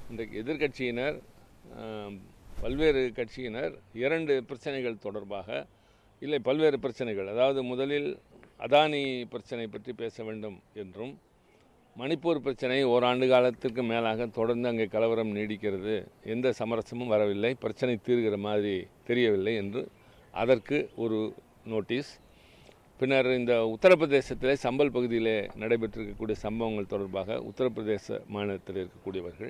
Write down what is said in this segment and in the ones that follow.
இன்றைக்கு எதிர்க்கட்சியினர் ஆம், பல்வேறு கட்சியினர் இரண்டு பிரச்சனைகள் தொடர்பாக இல்லை பல்வேறு பிரச்சனைகள் அதாவது முதலில் அதானி பிரச்சனை பற்றி பேச வேண்டும் என்றும் மணிப்பூர் பிரச்சனை ஓராண்டு காலத்திற்கு மேலாக தொடர்ந்து அங்கே கலவரம் நீடிக்கிறது எந்த சமரசமும் வரவில்லை பிரச்சனை தீர்கிற மாதிரி தெரியவில்லை என்று அதற்கு ஒரு நோட்டீஸ் பின்னர் இந்த உத்தரப்பிரதேசத்திலே சம்பல் பகுதியிலே நடைபெற்றிருக்கக்கூடிய சம்பவங்கள் தொடர்பாக உத்தரப்பிரதேச மாநிலத்தில் இருக்கக்கூடியவர்கள்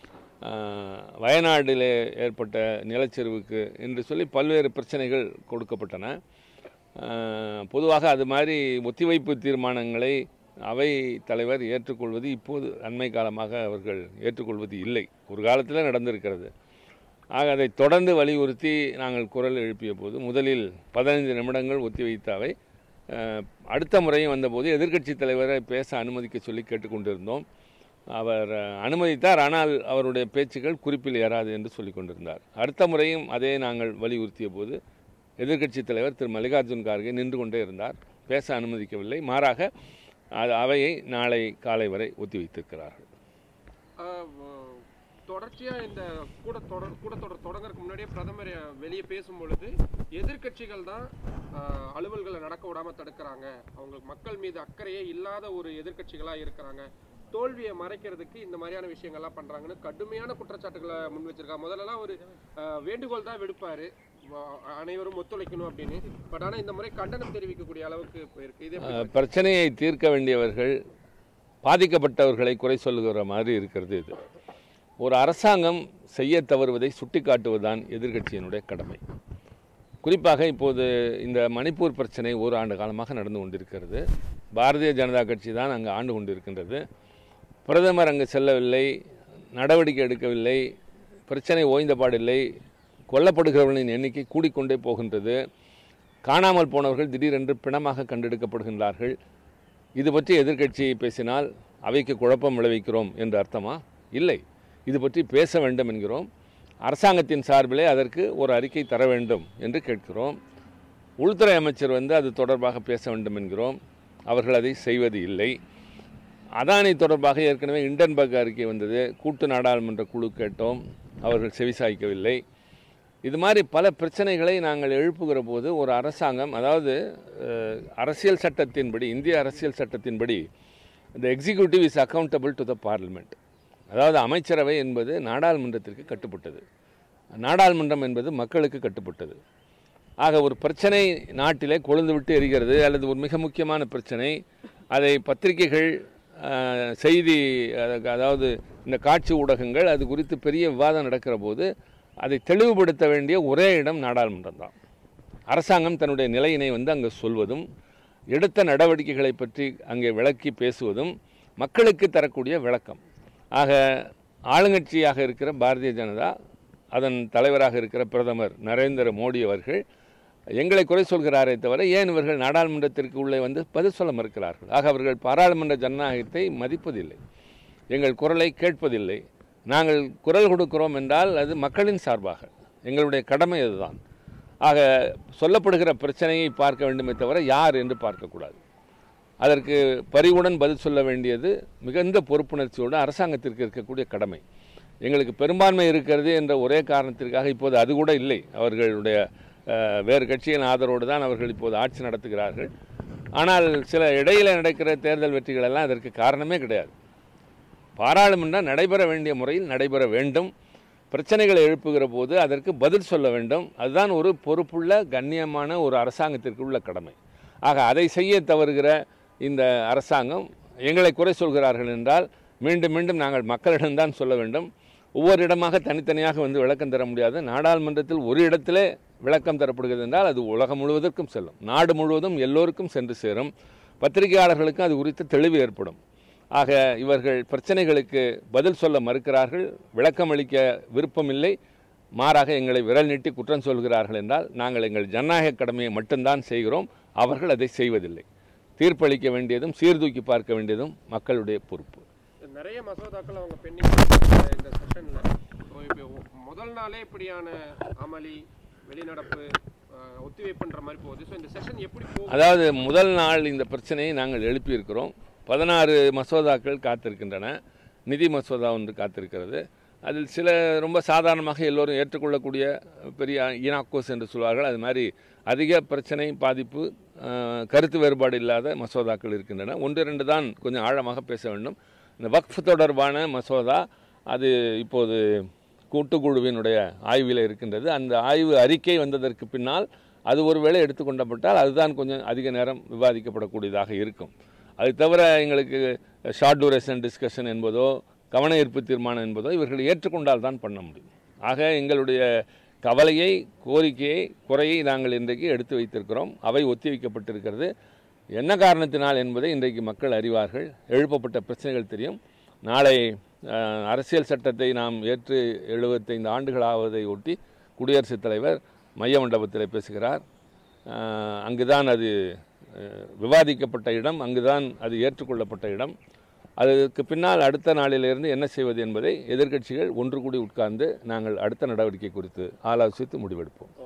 ஆஹ், வயநாட்டிலே ஏற்பட்ட நிலச்சரிவுக்கு என்று சொல்லி பல்வேறு பிரச்சனைகள் கொடுக்கப்பட்டன ஆஹ், பொதுவாக அது மாதிரி ஒத்திவைப்பு தீர்மானங்களை அவை தலைவர் ஏற்றுக்கொள்வது இப்போது அண்மை காலமாக அவர்கள் ஏற்றுக்கொள்வது இல்லை ஒரு காலத்தில் நடந்திருக்கிறது ஆக அதை தொடர்ந்து வலியுறுத்தி நாங்கள் குரல் எழுப்பிய போது முதலில் பதினைந்து நிமிடங்கள் ஒத்திவைத்த அவை அஹ், அடுத்த முறையும் வந்தபோது எதிர்க்கட்சி தலைவரை பேச அனுமதிக்க சொல்லி கேட்டுக்கொண்டிருந்தோம் அவர் அஹ், அனுமதித்தார் ஆனால் அவருடைய பேச்சுக்கள் குறிப்பில் ஏறாது என்று சொல்லிக் கொண்டிருந்தார் அடுத்த முறையும் அதே நாங்கள் வலியுறுத்திய போது எதிர்க்கட்சி தலைவர் திரு மல்லிகார்ஜுன் கார்கே நின்று கொண்டே இருந்தார் பேச அனுமதிக்கவில்லை மாறாக அது அவையை நாளை காலை வரை ஒத்திவைத்திருக்கிறார்கள் ஆஹ் வ- தொடர்ச்சியா இந்த கூட தொடர் கூட்டத்தொடர் தொடங்கறதுக்கு முன்னாடியே பிரதமர் வெளியே பேசும் பொழுது எதிர்க்கட்சிகள் தான் ஆஹ், அலுவல்களை நடக்க விடாம தடுக்கிறாங்க அவங்க மக்கள் மீது அக்கறையே இல்லாத ஒரு எதிர்க்கட்சிகளா இருக்கிறாங்க தோல்வியை மறைக்கிறதுக்கு இந்த மாதிரியான விஷயங்கள்லாம் பண்றாங்கன்னு கடுமையான குற்றச்சாட்டுகளை முன் வச்சிருக்காங்க முதல்லலாம் ஒரு ஆஹ், வேண்டுகோள் தான் விடுப்பாரு வ- அனைவரும் ஒத்துழைக்கணும் அப்படின்னு பட் ஆனா இந்த முறை கண்டனம் தெரிவிக்கக்கூடிய அளவுக்கு போயிருக்கு இது எப்படி அஹ், பிரச்சனையை தீர்க்க வேண்டியவர்கள் பாதிக்கப்பட்டவர்களை குறை சொல்லுகிற மாதிரி இருக்கிறது இது ஒரு அரசாங்கம் செய்ய தவறுவதை சுட்டிக்காட்டுவதுதான் எதிர்க்கட்சியினுடைய கடமை குறிப்பாக இப்போது இந்த மணிப்பூர் பிரச்சனை ஒரு ஆண்டு காலமாக நடந்து கொண்டிருக்கிறது பாரதிய ஜனதா கட்சி தான் அங்கு ஆண்டு கொண்டிருக்கின்றது பிரதமர் அங்கு செல்லவில்லை நடவடிக்கை எடுக்கவில்லை பிரச்சனை ஓய்ந்தபாடில்லை கொல்லப்படுகிறவர்களின் எண்ணிக்கை கூடிக்கொண்டே போகின்றது காணாமல் போனவர்கள் திடீரென்று பிணமாக கண்டெடுக்கப்படுகின்றார்கள் இது பற்றி எதிர்க்கட்சி பேசினால் அவைக்கு குழப்பம் விளைவிக்கிறோம் என்று அர்த்தமா இல்லை இது பற்றி பேச வேண்டும் என்கிறோம் அரசாங்கத்தின் சார்பிலே அதற்கு ஒரு அறிக்கை தர வேண்டும் என்று கேட்கிறோம் உள்துறை அமைச்சர் வந்து அது தொடர்பாக பேச வேண்டும் என்கிறோம் அவர்கள் அதை செய்வது இல்லை அதானி தொடர்பாக ஏற்கனவே இண்டன்பர்க் அறிக்கை வந்தது கூட்டு நாடாளுமன்ற குழு கேட்டோம் அவர்கள் செவிசாய்க்கவில்லை இது மாதிரி பல பிரச்சனைகளை நாங்கள் எழுப்புகிற போது ஒரு அரசாங்கம் அதாவது அஹ், அரசியல் சட்டத்தின்படி இந்திய அரசியல் சட்டத்தின்படி the executive is accountable to the parliament அதாவது அமைச்சரவை என்பது நாடாளுமன்றத்திற்கு கட்டுப்பட்டது நாடாளுமன்றம் என்பது மக்களுக்கு கட்டுப்பட்டது ஆக ஒரு பிரச்சனை நாட்டிலே கொழுந்து விட்டு எரிகிறது அல்லது ஒரு மிக முக்கியமான பிரச்சனை அதை பத்திரிகைகள் அஹ், செய்தி அத- அதாவது இந்த காட்சி ஊடகங்கள் அது குறித்து பெரிய விவாதம் நடக்கிற போது அதை தெளிவுபடுத்த வேண்டிய ஒரே இடம் நாடாளுமன்றம் தான் அரசாங்கம் தன்னுடைய நிலையினை வந்து அங்கே சொல்வதும் எடுத்த நடவடிக்கைகளை பற்றி அங்கே விளக்கி பேசுவதும் மக்களுக்கு தரக்கூடிய விளக்கம் ஆக ஆளுங்கட்சியாக இருக்கிற பாரதிய ஜனதா அதன் தலைவராக இருக்கிற பிரதமர் நரேந்திர மோடி அவர்கள் எங்களை குறை சொல்கிறாரே தவிர ஏன் இவர்கள் நாடாளுமன்றத்திற்கு உள்ளே வந்து பதில் சொல்ல மறுக்கிறார்கள் ஆக அவர்கள் பாராளுமன்ற ஜனநாயகத்தை மதிப்பதில்லை எங்கள் குரலை கேட்பதில்லை நாங்கள் குரல் கொடுக்கிறோம் என்றால் அது மக்களின் சார்பாக எங்களுடைய கடமை அதுதான் ஆக சொல்லப்படுகிற பிரச்சனையை பார்க்க வேண்டுமே தவிர யார் என்று பார்க்கக்கூடாது அதற்கு பரிவுடன் பதில் சொல்ல வேண்டியது மிகுந்த பொறுப்புணர்ச்சியோடு அரசாங்கத்திற்கு இருக்கக்கூடிய கடமை எங்களுக்கு பெரும்பான்மை இருக்கிறது என்ற ஒரே காரணத்திற்காக இப்போது அது கூட இல்லை அவர்களுடைய அஹ், வேறு கட்சியின் ஆதரவோடு தான் அவர்கள் இப்போது ஆட்சி நடத்துகிறார்கள் ஆனால் சில இடையில நடக்கிற தேர்தல் வெற்றிகள் எல்லாம் அதற்கு காரணமே கிடையாது பாராளுமன்றம் நடைபெற வேண்டிய முறையில் நடைபெற வேண்டும் பிரச்சனைகளை எழுப்புகிற போது அதற்கு பதில் சொல்ல வேண்டும் அதுதான் ஒரு பொறுப்புள்ள கண்ணியமான ஒரு அரசாங்கத்திற்கு உள்ள கடமை ஆக அதை செய்ய தவறுகிற இந்த அரசாங்கம் எங்களை குறை சொல்கிறார்கள் என்றால் மீண்டும் மீண்டும் நாங்கள் மக்களிடம்தான் சொல்ல வேண்டும் ஒவ்வொரு இடமாக தனித்தனியாக வந்து விளக்கம் தர முடியாது நாடாளுமன்றத்தில் ஒரு இடத்திலே விளக்கம் தரப்படுகிறது என்றால் அது உலகம் முழுவதற்கும் செல்லும் நாடு முழுவதும் எல்லோருக்கும் சென்று சேரும் பத்திரிகையாளர்களுக்கும் அது குறித்து தெளிவு ஏற்படும் ஆக இவர்கள் பிரச்சனைகளுக்கு பதில் சொல்ல மறுக்கிறார்கள் விளக்கம் அளிக்க விருப்பமில்லை மாறாக எங்களை விரல் நீட்டி குற்றம் சொல்கிறார்கள் என்றால் நாங்கள் எங்கள் ஜனநாயக கடமையை மட்டும்தான் செய்கிறோம் அவர்கள் அதை செய்வதில்லை தீர்ப்பளிக்க வேண்டியதும் சீர்தூக்கி பார்க்க வேண்டியதும் மக்களுடைய பொறுப்பு நிறைய மசோதாக்கள் அவங்க பெண்டிங் இந்த செஷன்ல இப்போ முதல் நாளே இப்படியான அமளி வெளிநடப்பு அஹ், ஒத்திவைப்புன்ற மாதிரி போகுது ஸோ இந்த செஷன் எப்படி போகும் அதாவது முதல் நாள் இந்த பிரச்சனையை நாங்கள் எழுப்பியிருக்கிறோம் பதினாறு மசோதாக்கள் காத்திருக்கின்றன நிதி மசோதா ஒன்று காத்திருக்கிறது அதில் சில ரொம்ப சாதாரணமாக எல்லோரும் ஏற்றுக்கொள்ளக்கூடிய பெரிய ஈனாக்கோஸ் என்று சொல்வார்கள் அது மாதிரி அதிக பிரச்சனை பாதிப்பு அஹ், கருத்து வேறுபாடு இல்லாத மசோதாக்கள் இருக்கின்றன ஒன்று ரெண்டு தான் கொஞ்சம் ஆழமாக பேச வேண்டும் இந்த வக்ஃப் தொடர்பான மசோதா அது இப்போது கூட்டுக்குழுவினுடைய ஆய்வில் இருக்கின்றது அந்த ஆய்வு அறிக்கை வந்ததற்கு பின்னால் அது ஒருவேளை எடுத்துக்கொள்ளப்பட்டால் அதுதான் கொஞ்சம் அதிக நேரம் விவாதிக்கப்படக்கூடியதாக இருக்கும் அது தவிர எங்களுக்கு ஷார்ட் டூரேஷன் டிஸ்கஷன் என்பதோ கவன ஈர்ப்பு தீர்மானம் என்பதோ இவர்கள் ஏற்றுக்கொண்டால் தான் பண்ண முடியும் ஆக எங்களுடைய கவலையை கோரிக்கையை குறையை நாங்கள் இன்றைக்கு எடுத்து வைத்திருக்கிறோம் அவை ஒத்திவைக்கப்பட்டிருக்கிறது என்ன காரணத்தினால் என்பதை இன்றைக்கு மக்கள் அறிவார்கள் எழுப்பப்பட்ட பிரச்சனைகள் தெரியும் நாளை அஹ், அரசியல் சட்டத்தை நாம் ஏற்று எழுபத்தைந்து ஆண்டுகள் ஆவதை ஒட்டி குடியரசுத் தலைவர் மைய மண்டபத்தில் பேசுகிறார் அஹ், அங்குதான் அது அஹ், விவாதிக்கப்பட்ட இடம் அங்குதான் அது ஏற்றுக்கொள்ளப்பட்ட இடம் அதற்கு பின்னால் அடுத்த நாளிலிருந்து என்ன செய்வது என்பதை எதிர்க்கட்சிகள் ஒன்று கூடி உட்கார்ந்து நாங்கள் அடுத்த நடவடிக்கை குறித்து ஆலோசித்து முடிவெடுப்போம்